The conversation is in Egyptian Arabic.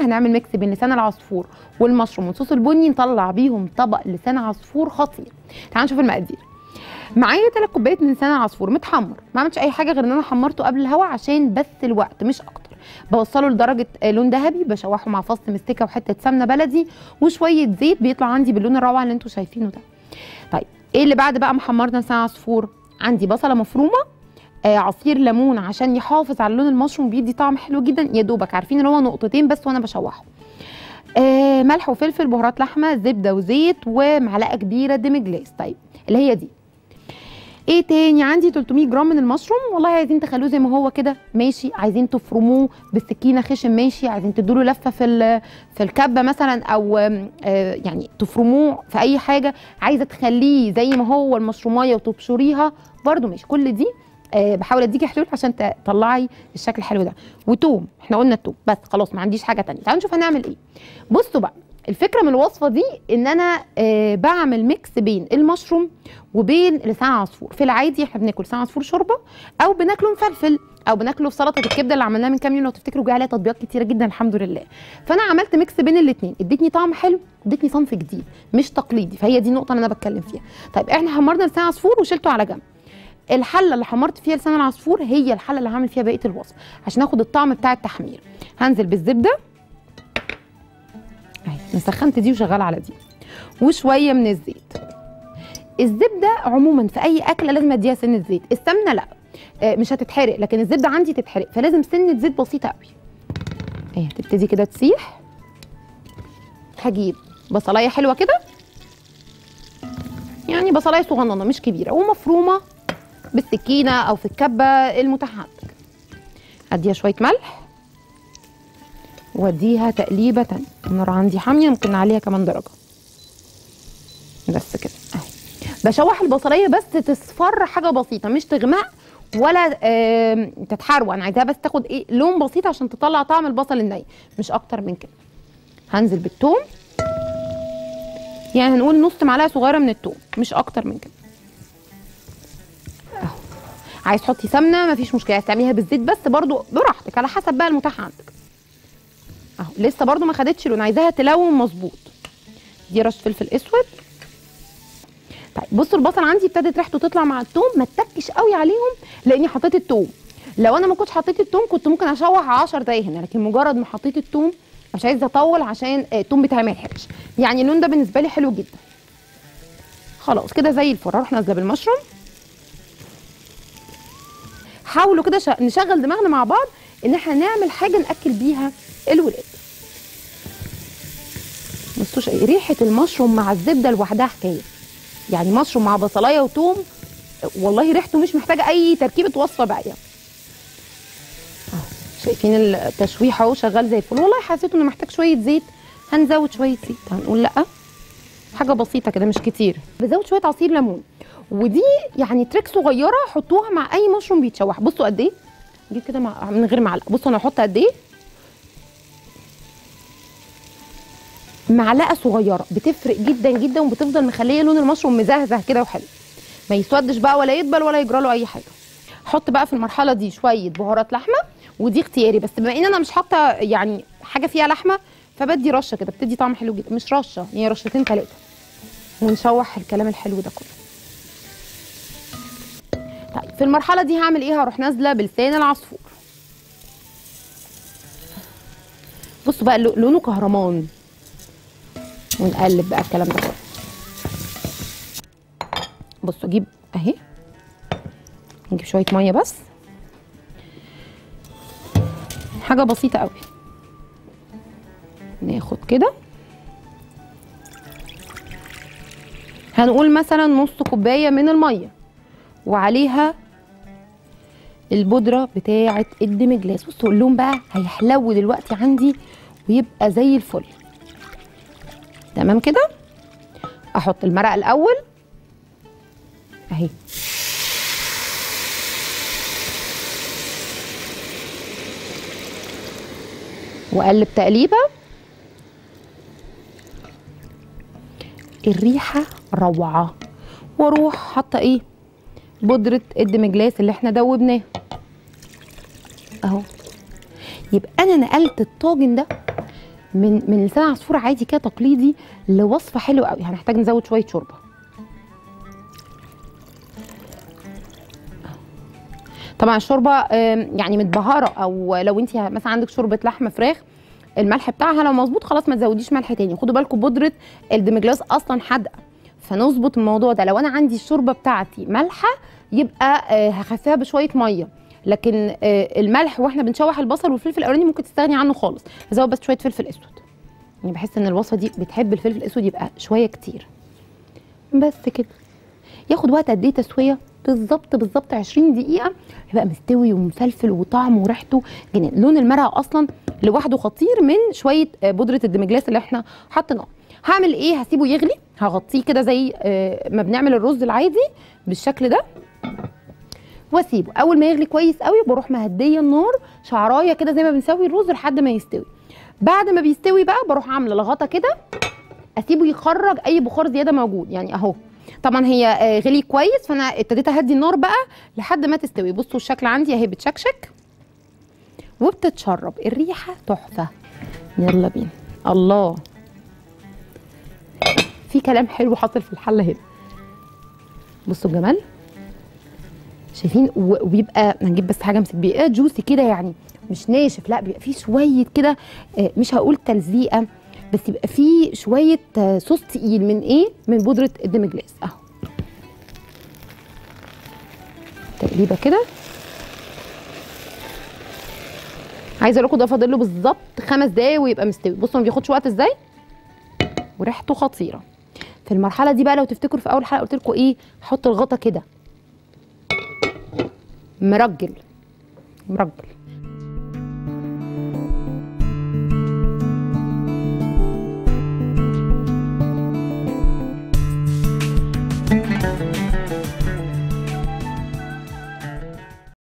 هنعمل ميكس بين لسان العصفور والمشروم والصوص البني نطلع بيهم طبق لسان عصفور خطير تعالوا نشوف المقادير معايا 3 كوبايات من لسان العصفور متحمر ما عملتش اي حاجه غير ان انا حمرته قبل الهواء عشان بس الوقت مش اكتر بوصله لدرجه آه، لون ذهبي بشوحه مع فص مستكه وحته سمنه بلدي وشويه زيت بيطلع عندي باللون الروعه اللي انتم شايفينه ده طيب ايه اللي بعد بقى ما حمرنا لسان عصفور عندي بصله مفرومه آه عصير ليمون عشان يحافظ على لون المشروم بيدي طعم حلو جدا يا دوبك عارفين ان هو نقطتين بس وانا بشوحه آه ملح وفلفل بهارات لحمه زبده وزيت ومعلقه كبيره ديمجلاس طيب اللي هي دي ايه تاني عندي 300 جرام من المشروم والله عايزين تخلوه زي ما هو كده ماشي عايزين تفرموه بالسكينه خشن ماشي عايزين تدوا له لفه في ال- في الكبه مثلا او آم، آه، يعني تفرموه في اي حاجه عايزه تخليه زي ما هو المشرومايه وتبشريها برده ماشي كل دي آه، بحاول اديكي حلول عشان تطلعي الشكل الحلو ده وتوم احنا قلنا التوم بس خلاص ما عنديش حاجه تانية تعالوا نشوف هنعمل ايه بصوا بقى الفكره من الوصفه دي ان انا آه بعمل ميكس بين المشروم وبين لسان عصفور في العادي احنا بناكل لسان عصفور شوربه او بناكله مفلفل او بناكله في سلطه الكبده اللي عملناها من كام يوم لو تفتكروا جه عليها تطبيقات كتيره جدا الحمد لله فانا عملت ميكس بين الاثنين ادتني طعم حلو ادتني صنف جديد مش تقليدي فهي دي النقطه اللي انا بتكلم فيها طيب احنا حمرنا لسان عصفور وشلته على جنب الحله اللي حمرت فيها لسان العصفور هي الحله اللي هعمل فيها بقيه الوصفه عشان اخد الطعم بتاع التحمير هنزل بالزبده اهي أنا سخنت دي وشغاله على دي وشويه من الزيت الزبده عموما في اي اكله لازم اديها سنه زيت السمنه لا آه، مش هتتحرق لكن الزبده عندي تتحرق فلازم سنه زيت بسيطه قوي اهي تبتدي كده تسيح هجيب بصلايه حلوه كده يعني بصلايه صغننه مش كبيره ومفرومه بالسكينه او في الكبه المتاح عندك اديها شويه ملح واديها تقليبه تانية النار عندي حاميه ممكن عليها كمان درجه بس كده اهي بشوح البصليه بس تصفر حاجه بسيطه مش تغمق ولا آم، تتحروق انا عايزاها بس تاخد ايه لون بسيط عشان تطلع طعم البصل الني مش اكتر من كده هنزل بالثوم يعني هنقول نص معلقه صغيره من الثوم مش اكتر من كده اهو عايز تحطي سمنه مفيش مشكله عايز تعمليها بالزيت بس برضو براحتك على حسب بقى المتاح عندك اهو لسه برضو ما خدتش لون عايزاها تلون مظبوط دي رشه فلفل اسود طيب بصوا البصل عندي ابتدت ريحته تطلع مع الثوم ما تتكش قوي عليهم لاني حطيت الثوم لو انا ما كنتش حطيت الثوم كنت ممكن اشوح 10 دقايق هنا لكن مجرد ما حطيت الثوم مش عايزه اطول عشان آه، الثوم بتاعي ما يحرقش يعني اللون ده بالنسبه لي حلو جدا خلاص كده زي الفل اروح نازله بالمشروم حاولوا كده ش- نشغل دماغنا مع بعض ان احنا نعمل حاجه ناكل بيها الولاد بصوش ايه ريحه المشروم مع الزبده لوحدها حكايه يعني مشروم مع بصلايه وتوم والله ريحته مش محتاجه اي تركيبه وصفه باقيه اهو شايفين التشويح اهو شغال زي الفل والله حسيت انه محتاج شويه زيت هنزود شويه زيت هنقول لا حاجه بسيطه كده مش كتير بزود شويه عصير ليمون ودي يعني تريك صغيره حطوها مع اي مشروم بيتشوح بصوا قد ايه نجيب كده مع من غير معلقه بصوا انا هحط قد ايه معلقه صغيره بتفرق جدا جدا وبتفضل مخليه لون المشروم مزهزه كده وحلو ما يسودش بقى ولا يدبل ولا يجرى له اي حاجه حط بقى في المرحله دي شويه بهارات لحمه ودي اختياري بس بما ان انا مش حاطه يعني حاجه فيها لحمه فبدي رشه كده بتدي طعم حلو جدا مش رشه هي رشتين ثلاثه ونشوح الكلام الحلو ده كله طيب في المرحله دي هعمل ايه هروح نازله بلسان العصفور بصوا بقى لو- لونه كهرمان ونقلب بقى الكلام ده كله بصوا اجيب اهي نجيب شويه ميه بس حاجه بسيطه قوي ناخد كده هنقول مثلا نص كوبايه من الميه وعليها البودره بتاعه الدمجلاس بصوا اللون بقى هيحلو دلوقتي عندي ويبقى زي الفل تمام كده احط المرق الاول اهي واقلب تقليبه الريحه روعه واروح حاطه ايه بودره الدمجلاس اللي احنا دوبناه اهو يبقى انا نقلت الطاجن ده من من لسان عصفور عادي كده تقليدي لوصفه حلوه قوي هنحتاج نزود شويه شوربه طبعا الشوربه آم، يعني متبهره او لو انت مثلا عندك شوربه لحمه فراخ الملح بتاعها لو مظبوط خلاص ما تزوديش ملح تاني خدوا بالكم بودره الدمجلاس اصلا حادقه فنظبط الموضوع ده لو انا عندي الشوربه بتاعتي مالحه يبقى آه، هخفيها بشويه ميه لكن آه، الملح واحنا بنشوح البصل والفلفل الاولاني ممكن تستغني عنه خالص هزود بس شويه فلفل اسود يعني بحس ان الوصفه دي بتحب الفلفل الاسود يبقى شويه كتير بس كده ياخد وقت قد ايه تسويه بالظبط بالظبط 20 دقيقه هيبقى مستوي ومفلفل وطعمه وريحته جنان لون المرقه اصلا لوحده خطير من شويه آه، بودره الدمجلاس اللي احنا حاطينها هعمل ايه هسيبه يغلي هغطيه كده زي آه، ما بنعمل الرز العادي بالشكل ده واسيبه اول ما يغلي كويس قوي بروح مهديه النار شعرايه كده زي ما بنسوي الرز لحد ما يستوي بعد ما بيستوي بقى بروح عامله لغطه كده اسيبه يخرج اي بخار زياده موجود يعني اهو طبعا هي آه، غلي كويس فانا ابتديت اهدي النار بقى لحد ما تستوي بصوا الشكل عندي اهي بتشكشك وبتتشرب الريحه تحفه يلا بينا الله في كلام حلو حاصل في الحله هنا بصوا الجمال شايفين و- وبيبقى هنجيب بس حاجه امسك بيها جوسي كده يعني مش ناشف لا بيبقى فيه شويه كده آه، مش هقول تلزيقه بس يبقى فيه شويه آه، صوص تقيل من ايه من بودره الدمجلاس اهو تقليبه كده عايزه اقول لكم ده فاضل له بالظبط خمس دقايق ويبقى مستوي بصوا ما بياخدش وقت ازاي وريحته خطيره في المرحله دي بقى لو تفتكروا في اول حلقه قلت لكم ايه حط الغطا كده مرجل مرجل